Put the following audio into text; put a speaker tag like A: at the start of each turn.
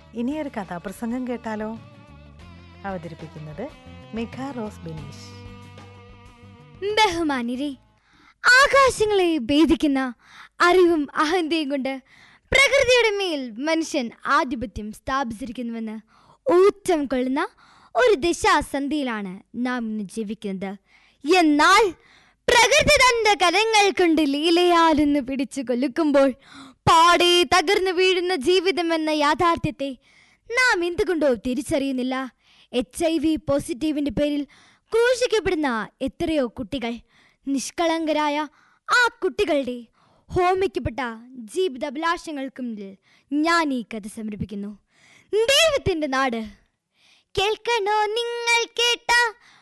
A: ഇനിയൊരു കഥാപ്രസംഗം കേട്ടാലോ അവതരിപ്പിക്കുന്നത് മിഖ റോസ് ബിനീഷ്
B: ബഹുമാനിരെ ആകാശങ്ങളെ ഭേദിക്കുന്ന അറിവും അഹന്തയും കൊണ്ട് പ്രകൃതിയുടെ മേൽ മനുഷ്യൻ ആധിപത്യം സ്ഥാപിച്ചിരിക്കുന്നുവെന്ന് ഊറ്റം കൊള്ളുന്ന ഒരു ദശാസന്ധിയിലാണ് നാം ഇന്ന് ജീവിക്കുന്നത് എന്നാൽ പ്രകൃതി തന്റെ കരങ്ങൾ കൊണ്ട് ലീലയാലെന്ന് പിടിച്ചു കൊലുക്കുമ്പോൾ പാടെ തകർന്നു വീഴുന്ന ജീവിതം എന്ന യാഥാർത്ഥ്യത്തെ നാം എന്തുകൊണ്ടോ തിരിച്ചറിയുന്നില്ല എച്ച് ഐ വി പോസിറ്റീവിന്റെ പേരിൽ ക്രൂശിക്കപ്പെടുന്ന എത്രയോ കുട്ടികൾ നിഷ്കളങ്കരായ ആ കുട്ടികളുടെ ഹോമിക്കപ്പെട്ട ജീവിതാഭിലാഷങ്ങൾക്കും മുന്നിൽ ഞാൻ ഈ കഥ സമർപ്പിക്കുന്നു ദൈവത്തിന്റെ നാട് കേൾക്കണോ നിങ്ങൾ കേട്ട